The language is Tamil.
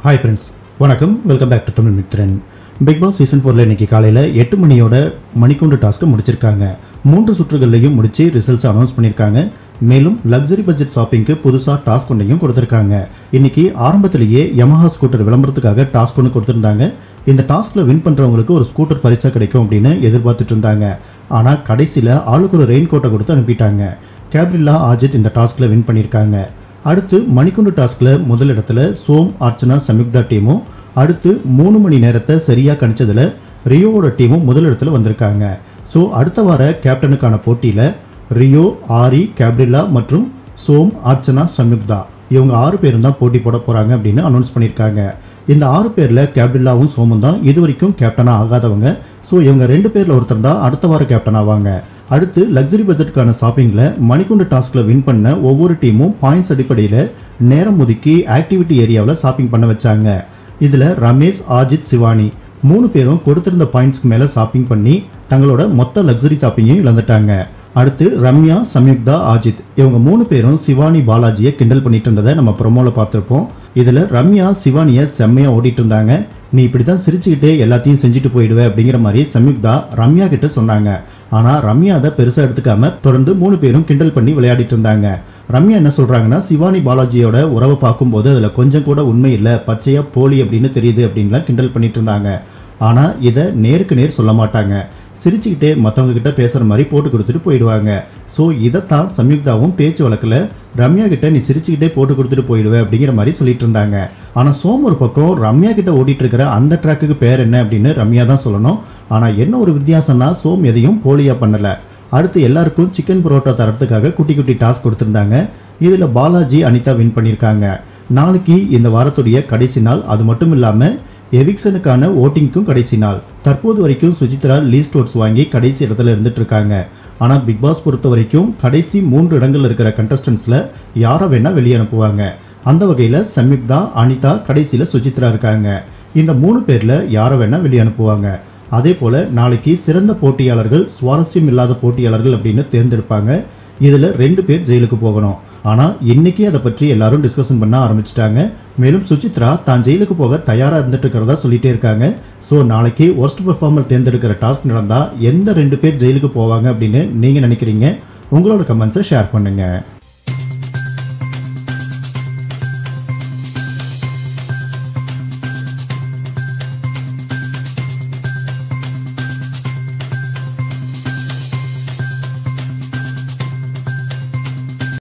ஹாய் ஃப்ரெண்ட்ஸ் வணக்கம் welcome back to Tamil Mithran Bigg Boss season ஃபோரில் இன்னைக்கு காலையில் எட்டு மணியோட மணிக்கூண்டு டாஸ்க்கை முடிச்சிருக்காங்க மூன்று சுற்றுகள்லையும் முடிச்சு ரிசல்ட்ஸ் அனௌன்ஸ் பண்ணியிருக்காங்க மேலும் லக்ஸரி பட்ஜெட் ஷாப்பிங்க்கு புதுசாக டாஸ்க் ஒன்றையும் கொடுத்துருக்காங்க இன்னைக்கு ஆரம்பத்திலேயே யமஹா ஸ்கூட்டர் விளம்பரத்துக்காக டாஸ்க் ஒன்று கொடுத்துருந்தாங்க இந்த டாஸ்கில் வின் பண்ணுறவங்களுக்கு ஒரு ஸ்கூட்டர் பரிசாக கிடைக்கும் அப்படின்னு எதிர்பார்த்துட்டு இருந்தாங்க ஆனால் கடைசியில் ஆளுக்கு ஒரு ரெயின் கோட்டை கொடுத்து அனுப்பிட்டாங்க கேப்ரில்லா ஆஜித் இந்த டாஸ்கில் வின் பண்ணியிருக்காங்க அடுத்து மணிக்குண்டு டாஸ்கில் முதலிடத்துல சோம் அர்ச்சனா சம்யுக்தா டீமும் அடுத்து மூணு மணி நேரத்தை சரியாக கணிச்சதுல ரியோவோட டீமும் முதலிடத்துல வந்திருக்காங்க ஸோ அடுத்த வார கேப்டனுக்கான போட்டியில் ரியோ ஆரி கேப்ரில்லா மற்றும் சோம் அர்ச்சனா சம்யுக்தா இவங்க ஆறு பேரும் தான் போட்டி போட போகிறாங்க அப்படின்னு அனௌன்ஸ் பண்ணியிருக்காங்க இந்த ஆறு பேரில் கேப்ரில்லாவும் சோமும் தான் இது வரைக்கும் கேப்டனாக ஆகாதவங்க ஸோ இவங்க ரெண்டு பேரில் ஒருத்தர் தான் அடுத்த வார கேப்டன் ஆவாங்க அடுத்து லக்ஸரி பட்ஜெட்டுக்கான ஷாப்பிங்கில் மணிக்குண்டு டாஸ்கில் வின் பண்ண ஒவ்வொரு டீமும் பாயிண்ட்ஸ் அடிப்படையில் நேரம் ஒதுக்கி ஆக்டிவிட்டி ஏரியாவில் ஷாப்பிங் பண்ண வச்சாங்க இதில் ரமேஷ் ஆஜித் சிவானி மூணு பேரும் கொடுத்திருந்த பாயிண்ட்ஸ்க்கு மேலே ஷாப்பிங் பண்ணி தங்களோட மொத்த லக்ஸரி ஷாப்பிங்கையும் இழந்துட்டாங்க அடுத்து ரம்யா சம்யுக்தா ஆஜித் இவங்க மூணு பேரும் சிவானி பாலாஜியை கிண்டல் பண்ணிட்டு இருந்ததை நம்ம ப்ரொமோல பார்த்துருப்போம் இதில் ரம்யா சிவானியை செம்மையாக ஓடிட்டு இருந்தாங்க நீ இப்படி தான் சிரிச்சுக்கிட்டே எல்லாத்தையும் செஞ்சுட்டு போயிடுவே அப்படிங்கிற மாதிரி சம்யுக்தா ரம்யா கிட்ட சொன்னாங்க ஆனால் ரம்யா அதை பெருசாக எடுத்துக்காம தொடர்ந்து மூணு பேரும் கிண்டல் பண்ணி விளையாடிட்டு இருந்தாங்க ரம்யா என்ன சொல்கிறாங்கன்னா சிவானி பாலாஜியோட உறவை பார்க்கும்போது அதில் கொஞ்சம் கூட உண்மை இல்லை பச்சையாக போலி அப்படின்னு தெரியுது அப்படின்லாம் கிண்டல் பண்ணிட்டு இருந்தாங்க ஆனால் இதை நேருக்கு நேர் சொல்ல மாட்டாங்க சிரிச்சுக்கிட்டே மற்றவங்க கிட்ட பேசுகிற மாதிரி போட்டு கொடுத்துட்டு போயிடுவாங்க ஸோ இதைத்தான் சம்யுக்தாவும் பேச்சு வழக்கில் ரம்யா கிட்ட நீ சிரிச்சுக்கிட்டே போட்டு கொடுத்துட்டு போயிடுவே அப்படிங்கிற மாதிரி சொல்லிட்டு இருந்தாங்க ஆனால் சோம் ஒரு பக்கம் ரம்யா கிட்ட ஓடிட்டு இருக்கிற அந்த ட்ராக்குக்கு பேர் என்ன அப்படின்னு ரம்யா தான் சொல்லணும் ஆனால் என்ன ஒரு வித்தியாசம்னா சோம் எதையும் போலியாக பண்ணலை அடுத்து எல்லாருக்கும் சிக்கன் பரோட்டா தரத்துக்காக குட்டி குட்டி டாஸ்க் கொடுத்துருந்தாங்க இதில் பாலாஜி அனிதா வின் பண்ணியிருக்காங்க நாளைக்கு இந்த வாரத்துடைய கடைசி நாள் அது மட்டும் இல்லாமல் எவிக்சனுக்கான ஓட்டிங்க்கும் கடைசி நாள் தற்போது வரைக்கும் சுஜித்ரா லீஸ்ட் ஓட்ஸ் வாங்கி கடைசி இடத்துல இருந்துட்டு இருக்காங்க ஆனால் பிக் பாஸ் பொறுத்த வரைக்கும் கடைசி மூன்று இடங்கள் இருக்கிற கண்டஸ்டன்ஸில் யாரை வேணால் வெளியே அனுப்புவாங்க அந்த வகையில் சம்யுக்தா அனிதா கடைசியில் சுஜித்ரா இருக்காங்க இந்த மூணு பேரில் யாரை வேணால் வெளியே அனுப்புவாங்க அதே போல் நாளைக்கு சிறந்த போட்டியாளர்கள் சுவாரஸ்யம் இல்லாத போட்டியாளர்கள் அப்படின்னு தேர்ந்தெடுப்பாங்க இதில் ரெண்டு பேர் ஜெயிலுக்கு போகணும் ஆனால் இன்னைக்கு அதை பற்றி எல்லாரும் டிஸ்கஷன் பண்ண ஆரம்பிச்சிட்டாங்க மேலும் சுசித்ரா தான் ஜெயிலுக்கு போக தயாராக இருந்துட்டு இருக்கிறதா சொல்லிட்டே இருக்காங்க ஸோ நாளைக்கு ஒர்ஸ்ட் பெர்ஃபார்மர் தேர்ந்தெடுக்கிற டாஸ்க் நடந்தால் எந்த ரெண்டு பேர் ஜெயிலுக்கு போவாங்க அப்படின்னு நீங்கள் நினைக்கிறீங்க உங்களோட கமெண்ட்ஸை ஷேர் பண்ணுங்கள்